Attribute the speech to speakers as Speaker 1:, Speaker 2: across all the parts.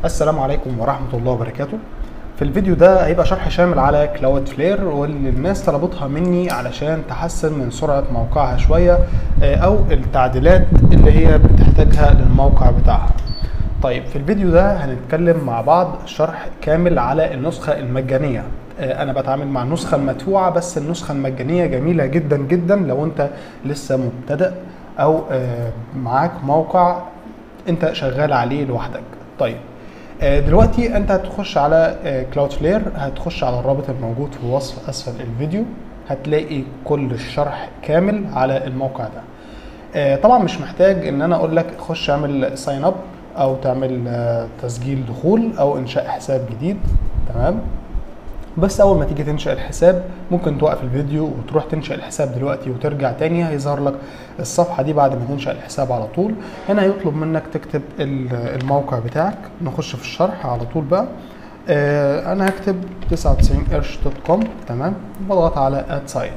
Speaker 1: السلام عليكم ورحمة الله وبركاته في الفيديو ده هيبقى شرح شامل على كلاود فلير واللي الناس طلبتها مني علشان تحسن من سرعة موقعها شوية آه، او التعديلات اللي هي بتحتاجها للموقع بتاعها طيب في الفيديو ده هنتكلم مع بعض شرح كامل على النسخة المجانية آه، انا بتعامل مع النسخة المدفوعة بس النسخة المجانية جميلة جدا جدا لو انت لسه مبتدئ او آه، معاك موقع انت شغال عليه لوحدك طيب آه، دلوقتي انت هتخش على كلاود فلير هتخش على الرابط الموجود في وصف اسفل الفيديو هتلاقي كل الشرح كامل على الموقع ده آه، طبعا مش محتاج ان انا اقول لك خش اعمل ساين اب او تعمل آه، تسجيل دخول او انشاء حساب جديد تمام بس اول ما تيجي تنشئ الحساب ممكن توقف الفيديو وتروح تنشئ الحساب دلوقتي وترجع تاني هيظهر لك الصفحه دي بعد ما تنشئ الحساب على طول هنا هيطلب منك تكتب ال- الموقع بتاعك نخش في الشرح على طول بقى آه انا هكتب 99 قرش دوت كوم تمام بضغط على اد سايت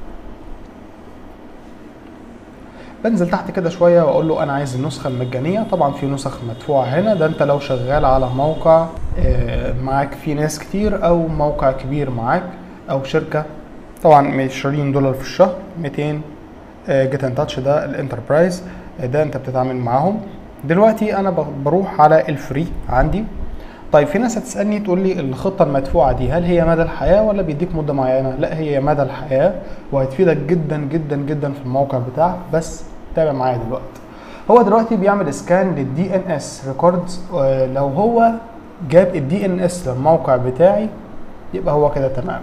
Speaker 1: بنزل تحت كده شويه واقول له انا عايز النسخه المجانيه طبعا في نسخ مدفوعه هنا ده انت لو شغال على موقع آه، معاك فيه ناس كتير او موقع كبير معاك او شركه طبعا 20 دولار في الشهر 200 جيت ان تاتش ده الانتربرايز آه، ده انت بتتعامل معاهم دلوقتي انا ب- بروح على الفري عندي طيب في ناس هتسالني تقول لي الخطه المدفوعه دي هل هي مدى الحياه ولا بيديك مده معينه لا هي مدى الحياه وهتفيدك جدا جدا جدا في الموقع بتاعك بس تابع معايا دلوقتي هو دلوقتي بيعمل اسكان للدي ان اس ريكوردز لو هو جاب الدي ان اس للموقع بتاعي يبقى هو كده تمام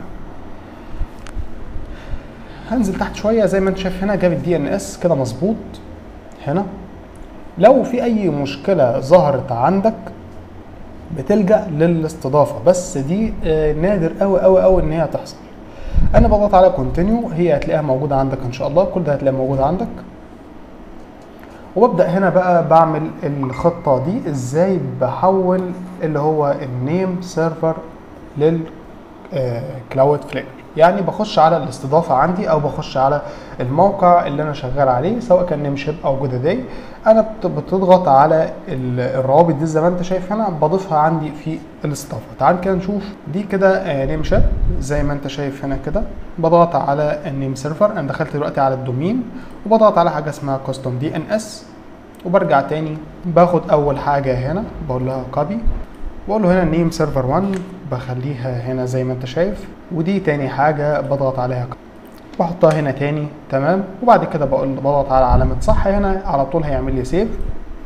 Speaker 1: هنزل تحت شويه زي ما انت شايف هنا جاب الدي ان اس كده مظبوط هنا لو في اي مشكله ظهرت عندك بتلجا للاستضافه بس دي آه، نادر قوي قوي قوي ان هي تحصل انا بضغط على كونتينيو هي هتلاقيها موجوده عندك ان شاء الله كل ده هتلاقيها موجود عندك وببدا هنا بقى بعمل الخطه دي ازاي بحول اللي هو النيم سيرفر لل كلاود فلير يعني بخش على الاستضافه عندي او بخش على الموقع اللي انا شغال عليه سواء كان نيم شيب او جودا داي انا بت- بتضغط على ال- الروابط دي زي ما انت شايف هنا بضيفها عندي في الاستضافه تعال كده نشوف دي كده نيم شيب زي ما انت شايف هنا كده بضغط على النيم سيرفر انا دخلت دلوقتي على الدومين وبضغط على حاجه اسمها كاستم دي ان اس وبرجع تاني باخد اول حاجه هنا بقول لها كوبي بقول له هنا نيم سيرفر 1 بخليها هنا زي ما انت شايف ودي تاني حاجه بضغط عليها بحطها هنا تاني تمام وبعد كده بقول بضغط على علامه صح هنا على طول هيعمل لي سيف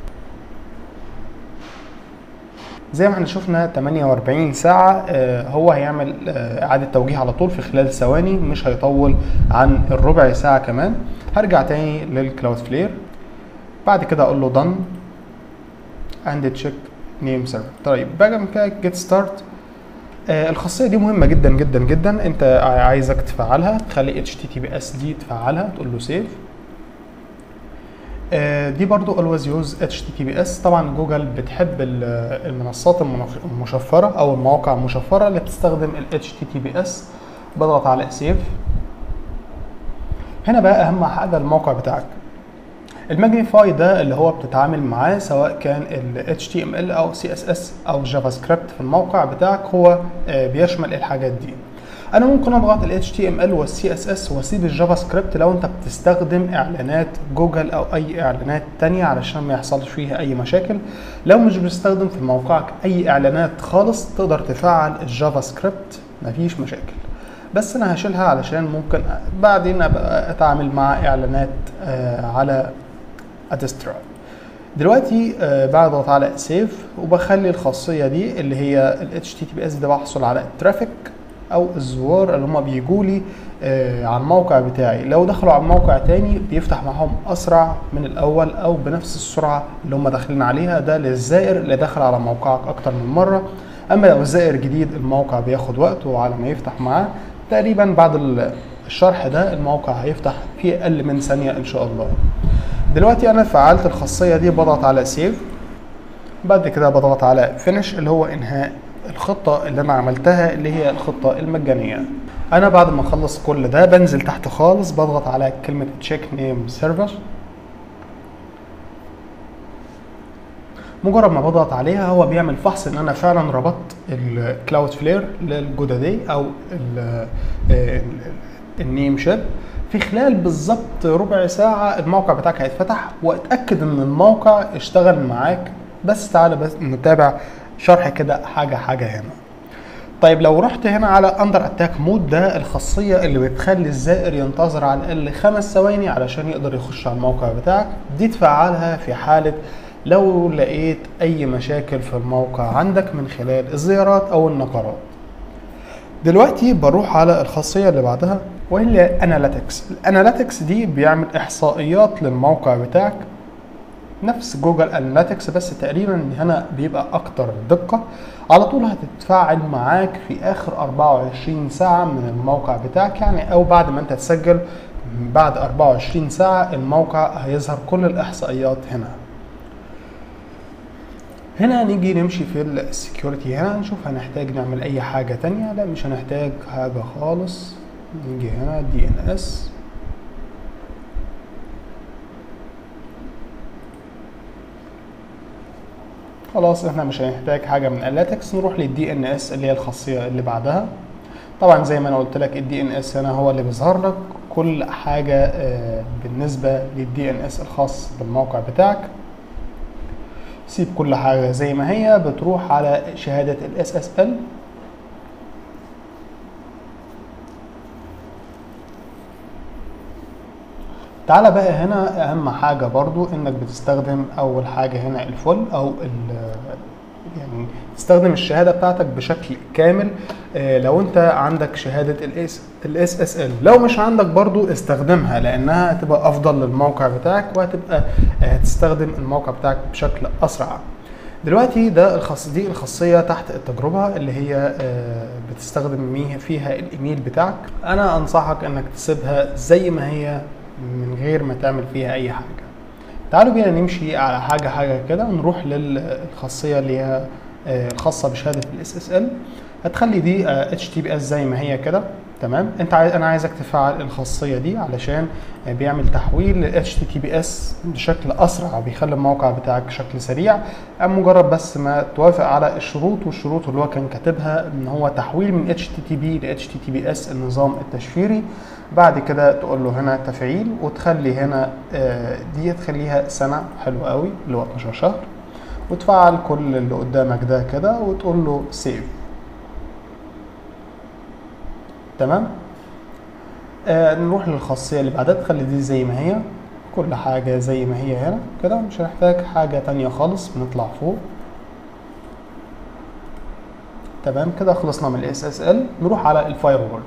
Speaker 1: زي ما احنا شفنا 48 ساعة آه، هو هيعمل آه، إعادة توجيه على طول في خلال ثواني مش هيطول عن الربع ساعة كمان هرجع تاني للكلاود فلير بعد كده اقول له done and check name server طيب باجي من كده get start آه الخاصية دي مهمة جدا جدا جدا انت عايزك تفعلها تخلي HTTPS دي تفعلها تقول له save آه، دي برضو always use HTTPS طبعا جوجل بتحب ال- المنصات المنف- المشفرة او المواقع المشفرة اللي بتستخدم ال HTTPS بضغط على save هنا بقى اهم حاجة الموقع بتاعك الماجنيفاي ده اللي هو بتتعامل معاه سواء كان ال HTML او CSS او جافا سكريبت في الموقع بتاعك هو آه، بيشمل الحاجات دي انا ممكن اضغط ال HTML وال CSS واسيب الجافا سكريبت لو انت بتستخدم اعلانات جوجل او اي اعلانات تانية علشان ما يحصلش فيها اي مشاكل لو مش بتستخدم في موقعك اي اعلانات خالص تقدر تفعل الجافا سكريبت مفيش مشاكل بس انا هشيلها علشان ممكن بعدين ابقى اتعامل مع اعلانات آه، على ادسترا دلوقتي آه، بضغط على سيف وبخلي الخاصيه دي اللي هي ال HTTPS ده بحصل على الترافيك او الزوار اللي هم بيجوا لي آه، على الموقع بتاعي لو دخلوا على موقع تاني بيفتح معاهم اسرع من الاول او بنفس السرعه اللي هم داخلين عليها ده للزائر اللي دخل على موقعك اكتر من مره اما لو الزائر جديد الموقع بياخد وقته على ما يفتح معاه تقريبا بعد ال- الشرح ده الموقع هيفتح في اقل من ثانيه ان شاء الله دلوقتي انا فعلت الخاصيه دي بضغط على سيف بعد كده بضغط على فينش اللي هو انهاء الخطه اللي انا عملتها اللي هي الخطه المجانيه انا بعد ما اخلص كل ده بنزل تحت خالص بضغط على كلمه تشيك نيم سيرفر مجرد ما بضغط عليها هو بيعمل فحص ان انا فعلا ربطت الكلاود فلير للجودادي او النيم شيب في خلال بالظبط ربع ساعة الموقع بتاعك هيتفتح واتأكد ان الموقع اشتغل معاك بس تعالى بس نتابع شرح كده حاجة حاجة هنا طيب لو رحت هنا على اندر اتاك مود ده الخاصيه اللي بتخلي الزائر ينتظر على الاقل خمس ثواني علشان يقدر يخش على الموقع بتاعك دي تفعلها في حاله لو لقيت اي مشاكل في الموقع عندك من خلال الزيارات او النقرات دلوقتي بروح على الخاصيه اللي بعدها وهي اناليتكس الاناليتكس دي بيعمل احصائيات للموقع بتاعك نفس جوجل اناليتكس بس تقريبا هنا بيبقى اكتر دقه على طول هتتفاعل معاك في اخر 24 ساعه من الموقع بتاعك يعني او بعد ما انت تسجل بعد 24 ساعه الموقع هيظهر كل الاحصائيات هنا هنا نيجي نمشي في السكيورتي هنا نشوف هنحتاج نعمل اي حاجه تانية لا مش هنحتاج حاجه خالص نيجي هنا دي ان اس خلاص احنا مش هنحتاج حاجه من اللاتكس نروح للدي ان اس اللي هي الخاصيه اللي بعدها طبعا زي ما انا قلت لك الدي ان اس هنا هو اللي بيظهر لك كل حاجه بالنسبه للدي ان اس الخاص بالموقع بتاعك سيب كل حاجه زي ما هي بتروح على شهاده الاس اس ال تعالى بقى هنا اهم حاجه برضو انك بتستخدم اول حاجه هنا الفل او يعني تستخدم الشهاده بتاعتك بشكل كامل لو انت عندك شهاده الاس الاس اس ال لو مش عندك برضو استخدمها لانها هتبقى افضل للموقع بتاعك وهتبقى هتستخدم الموقع بتاعك بشكل اسرع دلوقتي ده الخاص دي الخاصيه تحت التجربه اللي هي بتستخدم فيها الايميل بتاعك انا انصحك انك تسيبها زي ما هي من غير ما تعمل فيها اي حاجه تعالوا بينا نمشي على حاجه حاجه كده نروح للخاصيه اللي هي الخاصه بشهاده الاس اس ال هتخلي دي اتش تي بي اس زي ما هي كده تمام انت عايز انا عايزك تفعل الخاصيه دي علشان بيعمل تحويل ل اتش تي بي اس بشكل اسرع بيخلي الموقع بتاعك بشكل سريع اما مجرد بس ما توافق على الشروط والشروط اللي هو كان كاتبها ان هو تحويل من اتش تي تي بي ل اتش تي تي بي اس النظام التشفيري بعد كده تقول له هنا تفعيل وتخلي هنا دي تخليها سنه حلو قوي اللي هو 12 شهر وتفعل كل اللي قدامك ده كده وتقول له سيف تمام آه نروح للخاصية اللي بعدها تخلي دي زي ما هي كل حاجة زي ما هي هنا كده مش هنحتاج حاجة تانية خالص بنطلع فوق تمام كده خلصنا من الاس اس ال نروح على الفاير وول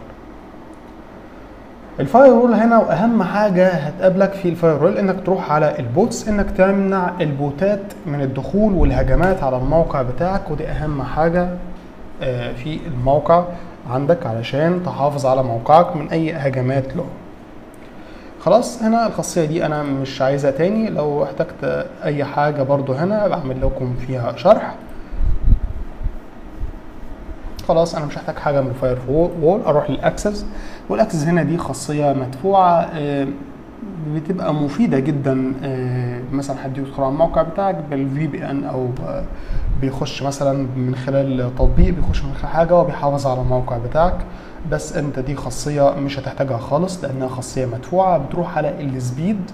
Speaker 1: الفاير وول هنا واهم حاجه هتقابلك في الفاير وول انك تروح على البوتس انك تمنع البوتات من الدخول والهجمات على الموقع بتاعك ودي اهم حاجه في الموقع عندك علشان تحافظ على موقعك من اي هجمات له خلاص هنا الخاصية دي انا مش عايزها تاني لو احتجت اي حاجة برضو هنا بعمل لكم فيها شرح خلاص انا مش هحتاج حاجة من الفاير وول اروح للاكسس والاكسس هنا دي خاصية مدفوعة بتبقى مفيدة جدا مثلا حد يدخل على الموقع بتاعك بالفي بي ان او بيخش مثلا من خلال تطبيق بيخش من خلال حاجه وبيحافظ على الموقع بتاعك بس انت دي خاصيه مش هتحتاجها خالص لانها خاصيه مدفوعه بتروح على السبيد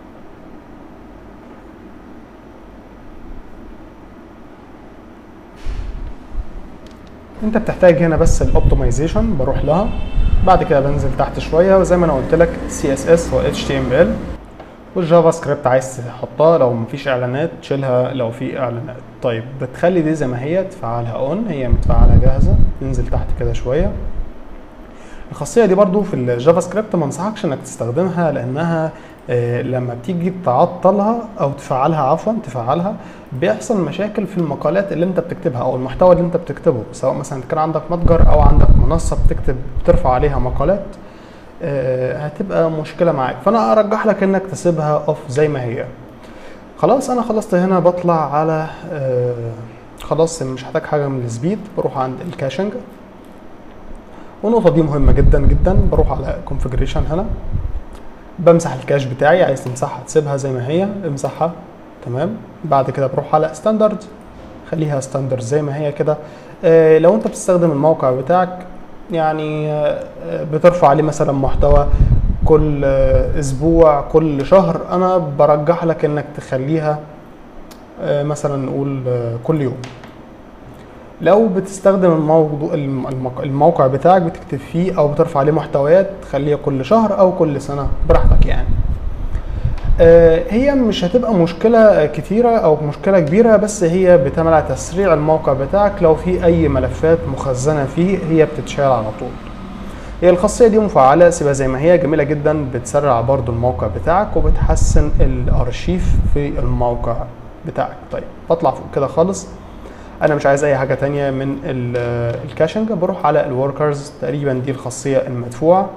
Speaker 1: انت بتحتاج هنا بس الاوبتمايزيشن بروح لها بعد كده بنزل تحت شويه وزي ما انا قلت لك سي اس اس و اتش تي ام ال والجافا سكريبت عايز تحطها لو مفيش اعلانات تشيلها لو في اعلانات طيب بتخلي دي زي ما هي تفعلها اون هي متفعله جاهزه ننزل تحت كده شويه الخاصيه دي برضو في الجافا سكريبت ما انصحكش انك تستخدمها لانها آه لما بتيجي تعطلها او تفعلها عفوا تفعلها بيحصل مشاكل في المقالات اللي انت بتكتبها او المحتوى اللي انت بتكتبه سواء مثلا كان عندك متجر او عندك منصه بتكتب بترفع عليها مقالات آه هتبقى مشكله معاك فانا ارجح لك انك تسيبها اوف زي ما هي خلاص انا خلصت هنا بطلع على آه خلاص مش هحتاج حاجه من السبيد بروح عند الكاشنج والنقطه دي مهمه جدا جدا بروح على كونفجريشن هنا بمسح الكاش بتاعي عايز تمسحها تسيبها زي ما هي امسحها تمام بعد كده بروح على ستاندرد خليها ستاندرد زي ما هي كده آه، لو انت بتستخدم الموقع بتاعك يعني آه، بترفع عليه مثلا محتوى كل آه، اسبوع كل شهر انا برجح لك انك تخليها آه، مثلا نقول آه، كل يوم لو بتستخدم الموضوع الم- الموقع- الموقع بتاعك بتكتب فيه او بترفع عليه محتويات خليها كل شهر او كل سنه براحتك يعني آه، هي مش هتبقى مشكلة كتيرة أو مشكلة كبيرة بس هي بتعمل على تسريع الموقع بتاعك لو في أي ملفات مخزنة فيه هي بتتشال على طول هي الخاصية دي مفعلة سيبها زي ما هي جميلة جدا بتسرع برضو الموقع بتاعك وبتحسن الأرشيف في الموقع بتاعك طيب بطلع فوق كده خالص أنا مش عايز أي حاجة تانية من ال- الكاشنج بروح على الوركرز تقريبا دي الخاصية المدفوعة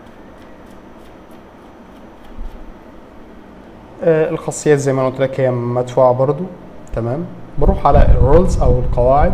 Speaker 1: آه، الخاصيات زي ما أنا قلت لك هي مدفوعة برضو تمام بروح على الرولز او القواعد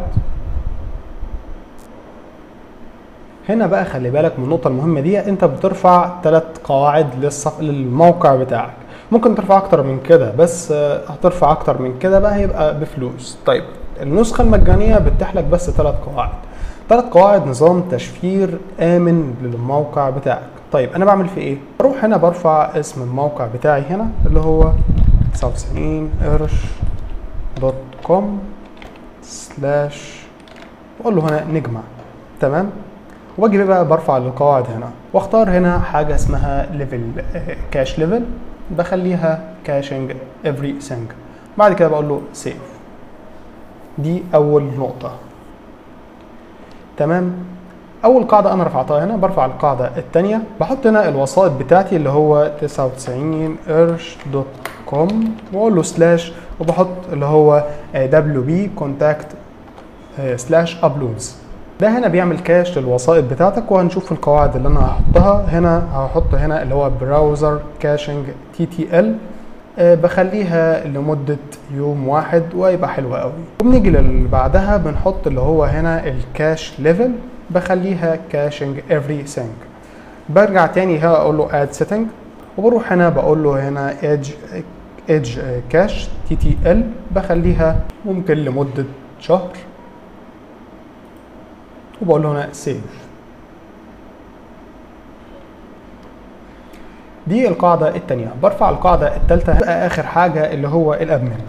Speaker 1: هنا بقى خلي بالك من النقطة المهمة دي انت بترفع ثلاث قواعد للصف... للموقع بتاعك ممكن ترفع اكتر من كده بس آه، هترفع اكتر من كده بقى هيبقى بفلوس طيب النسخة المجانية بتتيح لك بس ثلاث قواعد ثلاث قواعد نظام تشفير امن للموقع بتاعك طيب انا بعمل فيه ايه بروح هنا برفع اسم الموقع بتاعي هنا اللي هو 99 قرش دوت كوم سلاش واقول له هنا نجمع تمام واجي بقى برفع القواعد هنا واختار هنا حاجه اسمها ليفل كاش ليفل بخليها كاشنج افري سينك بعد كده بقول له سيف دي اول نقطه تمام اول قاعده انا رفعتها هنا برفع القاعده الثانيه بحط هنا الوسائط بتاعتي اللي هو 99 قرش دوت كوم واقول له سلاش وبحط اللي هو دبليو بي كونتاكت سلاش ابلودز ده هنا بيعمل كاش للوسائط بتاعتك وهنشوف القواعد اللي انا هحطها هنا هحط هنا اللي هو براوزر كاشنج تي تي ال بخليها لمدة يوم واحد ويبقى حلو قوي وبنيجي للي بعدها بنحط اللي هو هنا الكاش ليفل بخليها كاشنج افري سينك برجع تاني هنا اقول له اد سيتنج وبروح هنا بقول له هنا ايدج ايدج كاش تي تي ال بخليها ممكن لمدة شهر وبقول له هنا سيف دي القاعدة التانية برفع القاعدة التالتة بقى آخر حاجة اللي هو الأدمن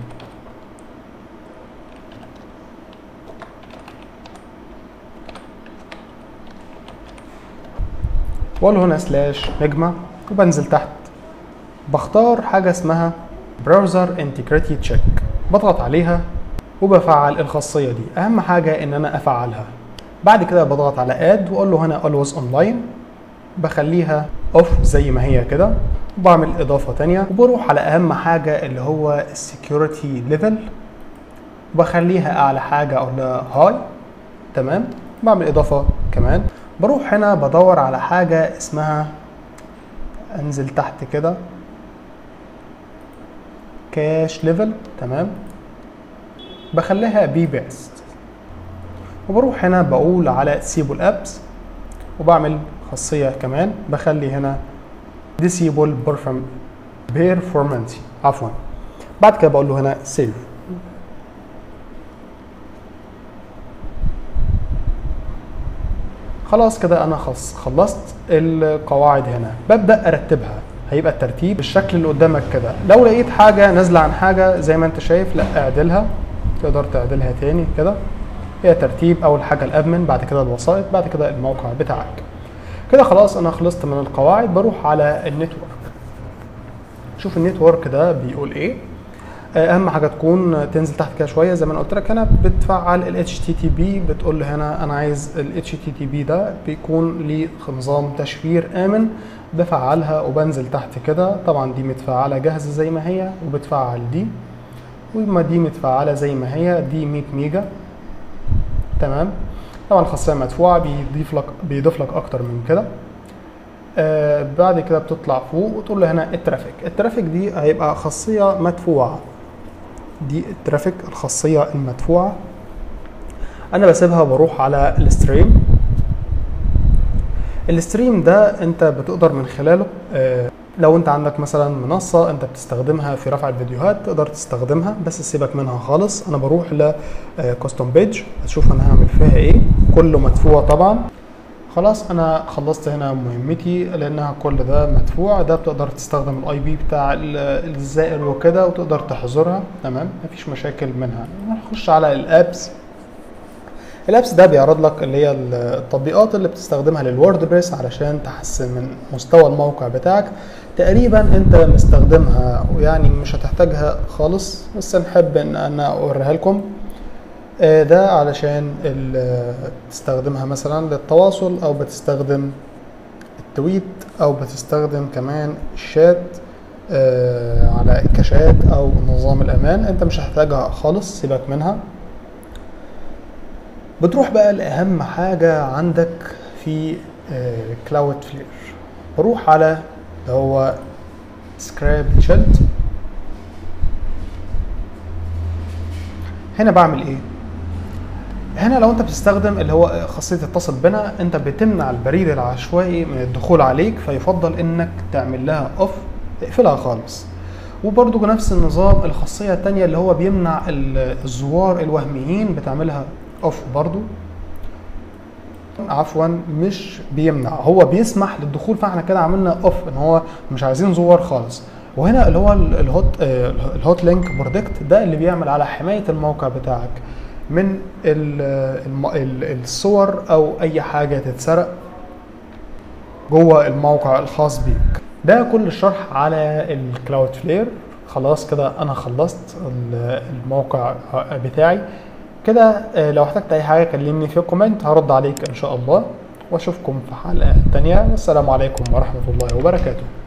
Speaker 1: واقول له هنا سلاش نجمة وبنزل تحت بختار حاجة اسمها براوزر انتجريتي تشيك بضغط عليها وبفعل الخاصية دي أهم حاجة إن أنا أفعلها بعد كده بضغط على اد واقول له هنا always online بخليها اوف زي ما هي كده وبعمل اضافه تانية وبروح على اهم حاجه اللي هو السكيورتي ليفل وبخليها اعلى حاجه اقول لها هاي تمام بعمل اضافه كمان بروح هنا بدور على حاجه اسمها انزل تحت كده كاش ليفل تمام بخليها بي بيست وبروح هنا بقول على سيبل ابس وبعمل خاصيه كمان بخلي هنا disable performance عفوا بعد كده بقول له هنا save خلاص كده انا خلص خلصت القواعد هنا ببدا ارتبها هيبقى الترتيب بالشكل اللي قدامك كده لو لقيت حاجه نازله عن حاجه زي ما انت شايف لا اعدلها تقدر تعدلها تاني كده هي ترتيب اول حاجه الادمن بعد كده الوسائط بعد كده الموقع بتاعك كده خلاص انا خلصت من القواعد بروح على النتورك شوف النتورك ده بيقول ايه اهم حاجه تكون تنزل تحت كده شويه زي ما انا قلت لك هنا بتفعل ال HTTP بتقول له هنا انا عايز ال HTTP ده بيكون ليه نظام تشفير امن بفعلها وبنزل تحت كده طبعا دي متفعله جاهزه زي ما هي وبتفعل دي وما دي متفعله زي ما هي دي 100 ميجا تمام طبعا الخاصيه مدفوعه بيضيف لك بيضيف لك اكتر من كده آه بعد كده بتطلع فوق وتقول له هنا الترافيك الترافيك دي هيبقى خاصيه مدفوعه دي الترافيك الخاصيه المدفوعه انا بسيبها وبروح على الستريم الستريم ده انت بتقدر من خلاله آه لو انت عندك مثلا منصة انت بتستخدمها في رفع الفيديوهات تقدر تستخدمها بس سيبك منها خالص انا بروح ل كاستم بيج اشوف انا هعمل فيها ايه كله مدفوع طبعا خلاص انا خلصت هنا مهمتي لانها كل ده مدفوع ده بتقدر تستخدم الاي بي بتاع ال- الزائر وكده وتقدر تحظرها تمام مفيش مشاكل منها نخش على الابس الابس ده بيعرض لك اللي هي التطبيقات اللي بتستخدمها للووردبريس علشان تحسن من مستوى الموقع بتاعك تقريبا انت مستخدمها ويعني مش هتحتاجها خالص بس نحب ان انا اوريها لكم آه، ده علشان ال- تستخدمها مثلا للتواصل او بتستخدم التويت او بتستخدم كمان الشات آه، على الكاشات او نظام الامان انت مش هتحتاجها خالص سيبك منها بتروح بقى لأهم حاجة عندك في كلاود فلير بروح على اللي هو سكراب شيلد هنا بعمل ايه؟ هنا لو انت بتستخدم اللي هو خاصية اتصل بنا انت بتمنع البريد العشوائي من الدخول عليك فيفضل انك تعمل لها اوف تقفلها خالص وبرضه نفس النظام الخاصية التانية اللي هو بيمنع ال- الزوار الوهميين بتعملها اوف برضه عفوا مش بيمنع هو بيسمح للدخول فاحنا كده عملنا اوف ان هو مش عايزين زوار خالص وهنا اللي هو ال- الهوت آه، الهوت لينك بروتكت ده اللي بيعمل على حمايه الموقع بتاعك من ال- الم- ال- الصور او اي حاجه تتسرق جوه الموقع الخاص بيك ده كل الشرح على الكلاود فلير خلاص كده انا خلصت ال- الموقع بتاعي كده آه، لو احتجت اي حاجه كلمني في الكومنت هرد عليك ان شاء الله واشوفكم في حلقه تانية والسلام عليكم ورحمه الله وبركاته